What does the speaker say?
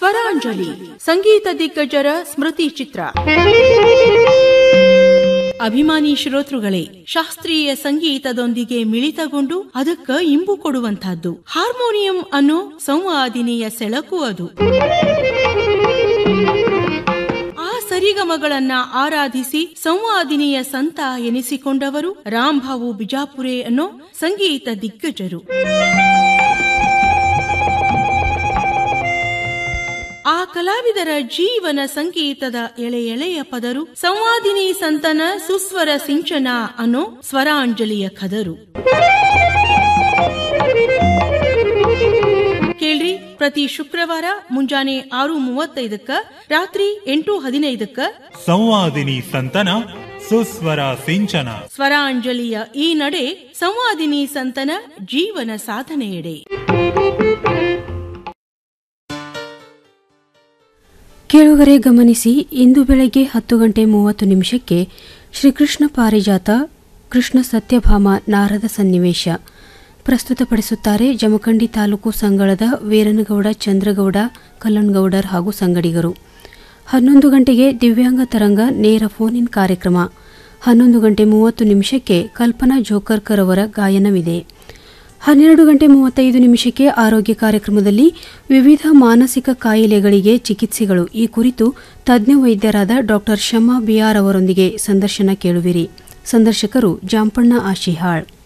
ಸ್ವರಾಂಜಲಿ ಸಂಗೀತ ದಿಗ್ಗಜರ ಸ್ಮೃತಿ ಚಿತ್ರ ಅಭಿಮಾನಿ ಶ್ರೋತೃಗಳೇ ಶಾಸ್ತ್ರೀಯ ಸಂಗೀತದೊಂದಿಗೆ ಮಿಳಿತಗೊಂಡು ಅದಕ್ಕ ಇಂಬು ಕೊಡುವಂತಹದ್ದು ಹಾರ್ಮೋನಿಯಂ ಅನ್ನೋ ಸಂವಾದಿನಿಯ ಸೆಳಕು ಅದು ಆ ಸರಿಗಮಗಳನ್ನ ಆರಾಧಿಸಿ ಸಂವಾದಿನಿಯ ಸಂತ ಎನಿಸಿಕೊಂಡವರು ರಾಂಭಾವು ಬಿಜಾಪುರೆ ಅನ್ನೋ ಸಂಗೀತ ದಿಗ್ಗಜರು ಆ ಕಲಾವಿದರ ಜೀವನ ಸಂಗೀತದ ಎಳೆ ಎಳೆಯ ಪದರು ಸಂವಾದಿನಿ ಸಂತನ ಸುಸ್ವರ ಸಿಂಚನ ಅನ್ನೋ ಸ್ವರಾಂಜಲಿಯ ಕದರು ಕೇಳ್ರಿ ಪ್ರತಿ ಶುಕ್ರವಾರ ಮುಂಜಾನೆ ಆರು ಮೂವತ್ತೈದಕ್ಕ ರಾತ್ರಿ ಎಂಟು ಹದಿನೈದಕ್ಕ ಸಂವಾದಿನಿ ಸಂತನ ಸುಸ್ವರ ಸಿಂಚನ ಸ್ವರಾಂಜಲಿಯ ಈ ನಡೆ ಸಂವಾದಿನಿ ಸಂತನ ಜೀವನ ಸಾಧನೆಯೆಡೆ ಕೇಳುಗರೆ ಗಮನಿಸಿ ಇಂದು ಬೆಳಗ್ಗೆ ಹತ್ತು ಗಂಟೆ ಮೂವತ್ತು ನಿಮಿಷಕ್ಕೆ ಶ್ರೀಕೃಷ್ಣ ಪಾರಿಜಾತ ಕೃಷ್ಣ ಸತ್ಯಭಾಮ ನಾರದ ಸನ್ನಿವೇಶ ಪ್ರಸ್ತುತಪಡಿಸುತ್ತಾರೆ ಜಮಖಂಡಿ ತಾಲೂಕು ಸಂಗಳದ ವೀರನಗೌಡ ಚಂದ್ರಗೌಡ ಕಲ್ಲಣ್ಗೌಡರ್ ಹಾಗೂ ಸಂಗಡಿಗರು ಹನ್ನೊಂದು ಗಂಟೆಗೆ ದಿವ್ಯಾಂಗ ತರಂಗ ನೇರ ಫೋನ್ ಇನ್ ಕಾರ್ಯಕ್ರಮ ಹನ್ನೊಂದು ಗಂಟೆ ಮೂವತ್ತು ನಿಮಿಷಕ್ಕೆ ಕಲ್ಪನಾ ಜೋಕರ್ಕರ್ ಅವರ ಗಾಯನವಿದೆ ಹನ್ನೆರಡು ಗಂಟೆ ಮೂವತ್ತೈದು ನಿಮಿಷಕ್ಕೆ ಆರೋಗ್ಯ ಕಾರ್ಯಕ್ರಮದಲ್ಲಿ ವಿವಿಧ ಮಾನಸಿಕ ಕಾಯಿಲೆಗಳಿಗೆ ಚಿಕಿತ್ಸೆಗಳು ಈ ಕುರಿತು ತಜ್ಞ ವೈದ್ಯರಾದ ಡಾಕ್ಟರ್ ಶಮಾ ಬಿಆರ್ ಅವರೊಂದಿಗೆ ಸಂದರ್ಶನ ಕೇಳುವಿರಿ ಸಂದರ್ಶಕರು ಜಾಂಪಣ್ಣ ಆಶಿಹಾಳ್